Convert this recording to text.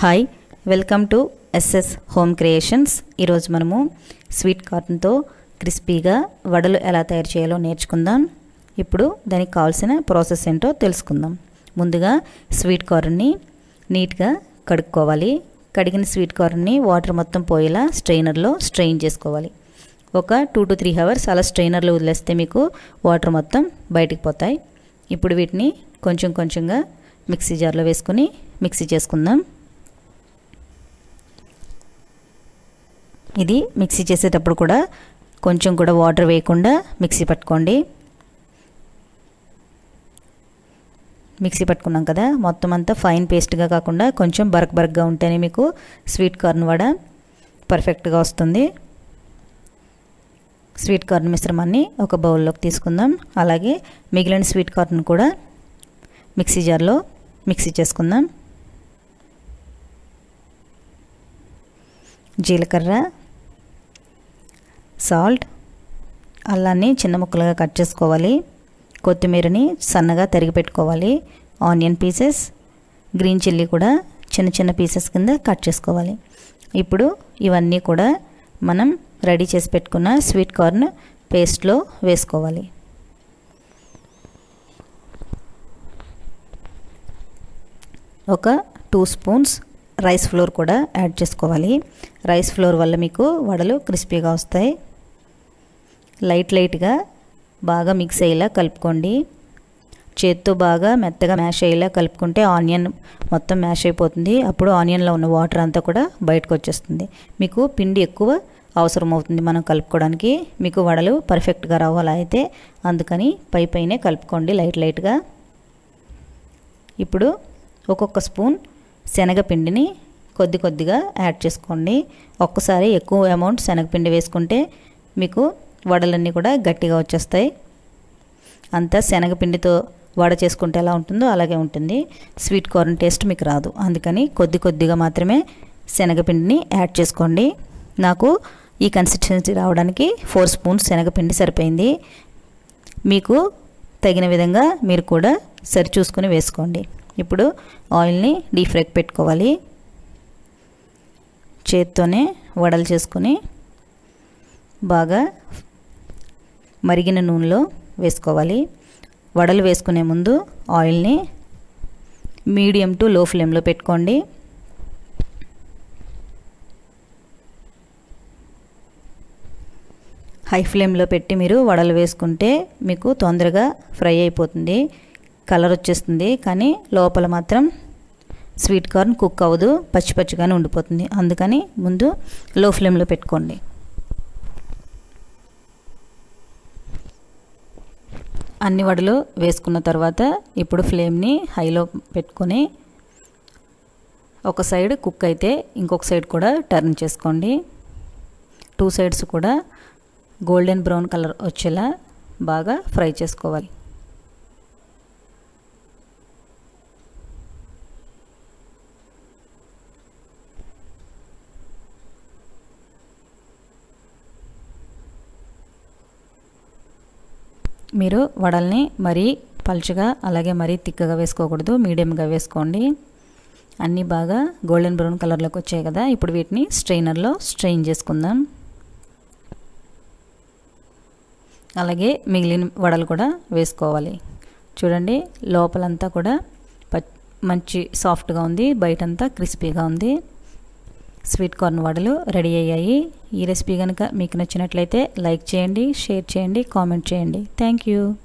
hi welcome to S S home creations ఈరోజు మనము sweet కార్న్తో క్రిస్పీగా వడలు ఎలా తయారు చేయాలో నేర్చుకుందాం ఇప్పుడు దానికి కావాల్సిన ప్రాసెస్ ఏంటో తెలుసుకుందాం ముందుగా స్వీట్ కార్న్ని నీట్గా కడుక్కోవాలి కడిగిన స్వీట్ కార్న్ని వాటర్ మొత్తం పోయేలా స్ట్రైనర్లో స్ట్రెయిన్ చేసుకోవాలి ఒక టూ టు త్రీ అవర్స్ అలా స్ట్రైనర్లో వదిలేస్తే మీకు వాటర్ మొత్తం బయటికి పోతాయి ఇప్పుడు వీటిని కొంచెం కొంచెంగా మిక్సీ జార్లో వేసుకొని మిక్సీ చేసుకుందాం ఇది మిక్సీ చేసేటప్పుడు కూడా కొంచెం కూడా వాటర్ వేయకుండా మిక్సీ పట్టుకోండి మిక్సీ పట్టుకున్నాం కదా మొత్తం అంతా ఫైన్ పేస్ట్గా కాకుండా కొంచెం బరక్ బరక్గా ఉంటేనే మీకు స్వీట్ కార్న్ వడ పర్ఫెక్ట్గా వస్తుంది స్వీట్ కార్న్ మిశ్రమాన్ని ఒక బౌల్లోకి తీసుకుందాం అలాగే మిగిలిన స్వీట్ కార్న్ కూడా మిక్సీ జార్లో మిక్సీ చేసుకుందాం జీలకర్ర సాల్ట్ అల్లాన్ని చిన్న ముక్కలుగా కట్ చేసుకోవాలి కొత్తిమీరని సన్నగా తరిగి పెట్టుకోవాలి ఆనియన్ పీసెస్ గ్రీన్ చిల్లీ కూడా చిన్న చిన్న పీసెస్ కింద కట్ చేసుకోవాలి ఇప్పుడు ఇవన్నీ కూడా మనం రెడీ చేసి పెట్టుకున్న స్వీట్ కార్న్ పేస్ట్లో వేసుకోవాలి ఒక టూ స్పూన్స్ రైస్ ఫ్లోర్ కూడా యాడ్ చేసుకోవాలి రైస్ ఫ్లోర్ వల్ల మీకు వడలు క్రిస్పీగా వస్తాయి లైట్ లైట్గా బాగా మిక్స్ అయ్యేలా కలుపుకోండి చేత్తో బాగా మెత్తగా మ్యాష్ అయ్యేలా కలుపుకుంటే ఆనియన్ మొత్తం మ్యాష్ అయిపోతుంది అప్పుడు ఆనియన్లో ఉన్న వాటర్ అంతా కూడా బయటకు వచ్చేస్తుంది మీకు పిండి ఎక్కువ అవసరం అవుతుంది మనం కలుపుకోవడానికి మీకు వడలు పర్ఫెక్ట్గా రావాలా అయితే అందుకని పై పైనే కలుపుకోండి లైట్ లైట్గా ఇప్పుడు ఒక్కొక్క స్పూన్ శనగపిండిని కొద్ది కొద్దిగా యాడ్ చేసుకోండి ఒక్కసారి ఎక్కువ అమౌంట్ శనగపిండి వేసుకుంటే మీకు వడలన్నీ కూడా గట్టిగా వచ్చేస్తాయి అంతా శనగపిండితో వడ చేసుకుంటే ఎలా ఉంటుందో అలాగే ఉంటుంది స్వీట్ కార్న్ టేస్ట్ మీకు రాదు అందుకని కొద్ది కొద్దిగా మాత్రమే శనగపిండిని యాడ్ చేసుకోండి నాకు ఈ కన్సిస్టెన్సీ రావడానికి ఫోర్ స్పూన్స్ శనగపిండి సరిపోయింది మీకు తగిన విధంగా మీరు కూడా సరి చూసుకొని వేసుకోండి ఇప్పుడు ఆయిల్ని డీప్ ఫ్రైకి పెట్టుకోవాలి చేత్తోనే వడలు చేసుకొని బాగా మరిగిన నూనెలో వేసుకోవాలి వడలు వేసుకునే ముందు ఆయిల్ని మీడియం టు లో ఫ్లేమ్లో పెట్టుకోండి హై ఫ్లేమ్లో పెట్టి మీరు వడలు వేసుకుంటే మీకు తొందరగా ఫ్రై అయిపోతుంది కలర్ వచ్చేస్తుంది కానీ లోపల మాత్రం స్వీట్ కార్న్ కుక్ అవ్వదు పచ్చి పచ్చిగానే ఉండిపోతుంది అందుకని ముందు లో ఫ్లేమ్లో పెట్టుకోండి అన్ని వడలు వేసుకున్న తర్వాత ఇప్పుడు ఫ్లేమ్ని హైలో పెట్టుకొని ఒక సైడ్ కుక్ అయితే ఇంకొక సైడ్ కూడా టర్న్ చేసుకోండి టూ సైడ్స్ కూడా గోల్డెన్ బ్రౌన్ కలర్ వచ్చేలా బాగా ఫ్రై చేసుకోవాలి మీరు వడల్ని మరీ పలుచగా అలాగే మరీ తిక్కగా వేసుకోకూడదు మీడియంగా వేసుకోండి అన్నీ బాగా గోల్డెన్ బ్రౌన్ కలర్లోకి వచ్చాయి కదా ఇప్పుడు వీటిని స్ట్రైనర్లో స్ట్రెయిన్ చేసుకుందాం అలాగే మిగిలిన వడలు కూడా వేసుకోవాలి చూడండి లోపలంతా కూడా మంచి సాఫ్ట్గా ఉంది బయటంతా క్రిస్పీగా ఉంది స్వీట్ కార్న్ వడలు రెడీ అయ్యాయి ఈ రెసిపీ కనుక మీకు నచ్చినట్లయితే లైక్ చేయండి షేర్ చేయండి కామెంట్ చేయండి థ్యాంక్ యూ